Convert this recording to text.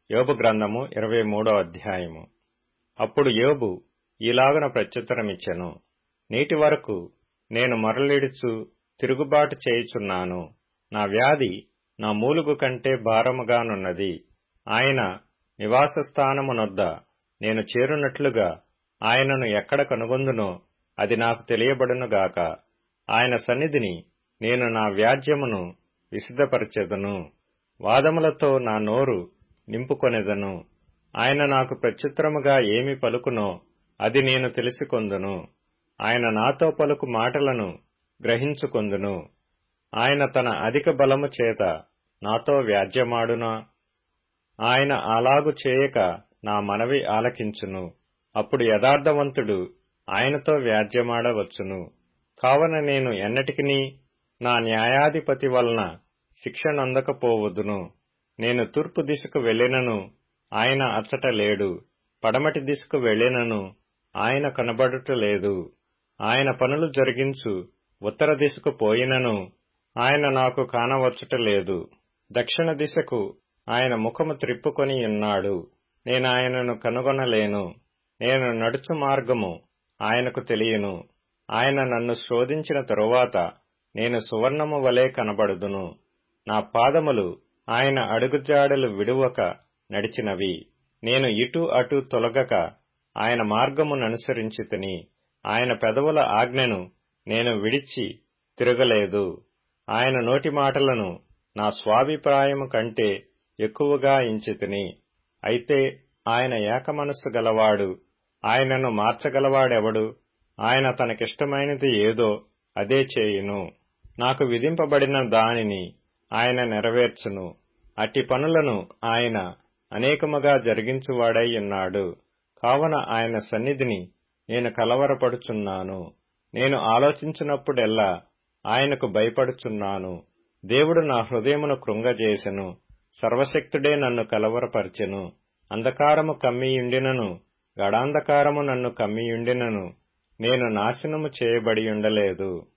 యోబు గ్రంథము ఇరవై మూడో అధ్యాయము అప్పుడు యోబు ఈలాగున ప్రత్యుత్తరమిచ్చెను నేటి వరకు నేను మొరలిడుచు తిరుగుబాటు చేయుచున్నాను నా వ్యాధి నా మూలుగు కంటే భారముగానున్నది ఆయన నివాస స్థానమునొద్ద నేను చేరునట్లుగా ఆయనను ఎక్కడ కనుగొందునో అది నాకు తెలియబడునుగాక ఆయన సన్నిధిని నేను నా వ్యాజ్యమును విసిదపరచెదను వాదములతో నా నోరు నింపుకొనెదను ఆయన నాకు ప్రత్యుత్తరముగా ఏమి పలుకునో అది నేను తెలుసుకొందును ఆయన నాతో పలుకు మాటలను గ్రహించుకొందును ఆయన తన అధిక బలము చేత నాతో వ్యాజ్యమాడునా ఆయన అలాగు చేయక నా మనవి ఆలకించును అప్పుడు యథార్థవంతుడు ఆయనతో వ్యాజ్యమాడవచ్చును కావన నేను ఎన్నటికినీ నా న్యాయాధిపతి వలన శిక్షనందకపోవదును నేను తూర్పు దిశకు వెళ్ళినను ఆయన అచ్చట లేడు పడమటి దిశకు వెళ్ళినను ఆయన కనబడుటలేదు ఆయన పనులు జరిగించు ఉత్తర దిశకు పోయినను ఆయన నాకు కానవచ్చుటలేదు దక్షిణ దిశకు ఆయన ముఖము త్రిప్పుకొని ఉన్నాడు నేను ఆయనను కనుగొనలేను నేను నడుచు మార్గము ఆయనకు తెలియను ఆయన నన్ను శోధించిన తరువాత నేను సువర్ణము వలె కనబడుదును నా పాదములు ఆయన అడుగుజాడలు విడువక నడిచినవి నేను ఇటు అటు తొలగక ఆయన మార్గముననుసరించి తిని ఆయన పెదవుల ఆజ్ఞను నేను విడిచి తిరగలేదు ఆయన నోటి మాటలను నా స్వాభిప్రాయము కంటే ఎక్కువగా ఇంచితిని అయితే ఆయన ఏకమనస్సు గలవాడు ఆయనను మార్చగలవాడెవడు ఆయన తనకిష్టమైనది ఏదో అదే చేయును నాకు విధింపబడిన దానిని ఆయన నెరవేర్చును అట్టి పనులను ఆయన అనేకముగా జరిగించువాడై ఉన్నాడు కావున ఆయన సన్నిధిని నేను కలవరపడుచున్నాను నేను ఆలోచించినప్పుడెల్లా ఆయనకు భయపడుచున్నాను దేవుడు నా హృదయమును కృంగజేసెను సర్వశక్తుడే నన్ను కలవరపరిచెను అంధకారము కమ్మియుండినను గడాంధకారము నన్ను కమ్మియుండినను నేను నాశనము చేయబడియుండలేదు